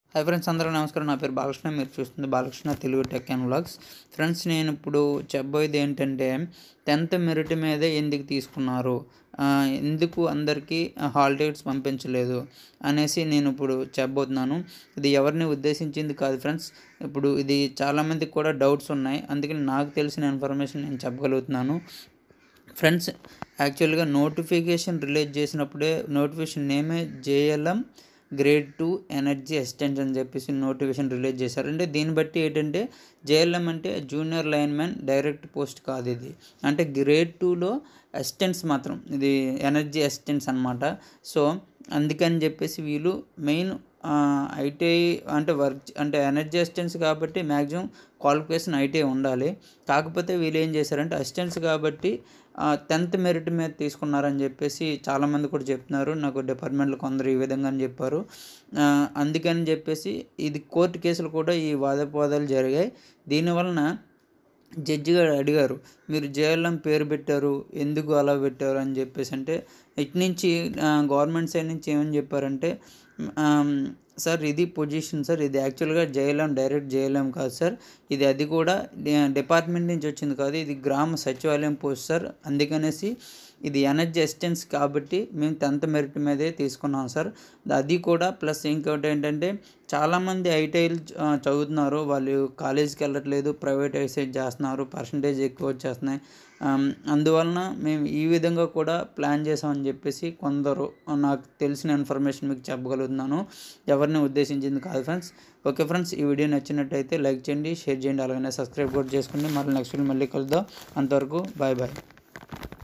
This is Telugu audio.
హాయ్ ఫ్రెండ్స్ అందరూ నమస్కారం నా పేరు బాలకృష్ణ మీరు చూస్తుంది Balakrishna Telugu tech and vlogs friends నేను ఇప్పుడు చెప్పబోయేది ఏంటంటే టెన్త్ మెరిట్ మీదే ఎందుకు తీసుకున్నారు ఆ, ఎందుకు అందరికీ హాల్ టికెట్స్ పంపించలేదు అనేసి నేను ఇప్పుడు చెప్పబోతున్నాను ఇది ఎవరిని ఉద్దేశించింది కాదు ఫ్రెండ్స్ ఇప్పుడు ఇది చాలామందికి కూడా డౌట్స్ ఉన్నాయి అందుకని నాకు తెలిసిన ఇన్ఫర్మేషన్ నేను చెప్పగలుగుతున్నాను ఫ్రెండ్స్ యాక్చువల్గా నోటిఫికేషన్ రిలీజ్ చేసినప్పుడే నోటిఫికేషన్ నేమే JLM grade two energy assistant అని చెప్పేసి నోటిఫికేషన్ రిలీజ్ చేశారు అంటే దీన్ని బట్టి ఏంటంటే జేఎల్ఎం అంటే junior lineman direct post కాదు ఇది అంటే గ్రేడ్ టూలో అసిస్టెంట్స్ మాత్రం ఇది ఎనర్జీ అసిస్టెంట్స్ అనమాట సో అందుకని చెప్పేసి వీళ్ళు మెయిన్ ఐటీఐ అంటే వర్క్ అంటే ఎనర్జీ అసిస్టెంట్స్ కాబట్టి మ్యాక్సిమం క్వాలిఫికేషన్ ఐటీఐ ఉండాలి కాకపోతే వీళ్ళు ఏం చేశారంటే అసిస్టెంట్స్ కాబట్టి టెన్త్ మెరిట్ మీద తీసుకున్నారని చెప్పేసి చాలామంది కూడా చెప్తున్నారు నాకు డిపార్ట్మెంట్లో కొందరు ఈ విధంగా అని చెప్పారు ఆ, అందుకని చెప్పేసి ఇది కోర్టు కేసులు కూడా ఈ వాదపోదాలు జరిగాయి దీనివలన జడ్జి గారు అడిగారు మీరు జేఎల్ఎం పేరు పెట్టారు ఎందుకు అలా పెట్టారు అని చెప్పేసి అంటే ఇటు నుంచి గవర్నమెంట్ సైడ్ నుంచి ఏమని చెప్పారంటే ఆమ్, సార్ ఇది పొజిషన్ సార్ ఇది యాక్చువల్గా జేఎల్ఎం డైరెక్ట్ జేఎల్ఎం కాదు సార్ ఇది అది కూడా డి- డిపార్ట్మెంట్ నుంచి వచ్చింది కాదు ఇది గ్రామ సచివాలయం పోస్ట్ సార్ అందుకనేసి ఇది ఎనర్జీ అసిస్టెన్స్ కాబట్టి మేము టెన్త్ మెరిట్ మీదే తీసుకున్నాం సార్ అది కూడా ప్లస్ ఇంకోటి ఏంటంటే చాలామంది ఐటీఐలు చదువుతున్నారు వాళ్ళు కాలేజీకి వెళ్ళట్లేదు ప్రైవేటైజేషన్ చేస్తున్నారు పర్సంటేజ్ ఎక్కువ వచ్చేస్తున్నాయి ఆమ్, అందువలన మేము ఈ విధంగా కూడా ప్లాన్ చేసామని చెప్పేసి కొందరు నాకు తెలిసిన ఇన్ఫర్మేషన్ మీకు చెప్పగలుగుతున్నాను ఎవరిని ఉద్దేశించింది కాదు ఫ్రెండ్స్ ఓకే ఫ్రెండ్స్ ఈ వీడియో నచ్చినట్టయితే లైక్ చేయండి షేర్ చేయండి అలాగనే సబ్స్క్రైబ్ కూడా చేసుకోండి మళ్ళీ నెక్స్ట్ వీడియో మళ్ళీ కలుద్దాం అంతవరకు బాయ్ బాయ్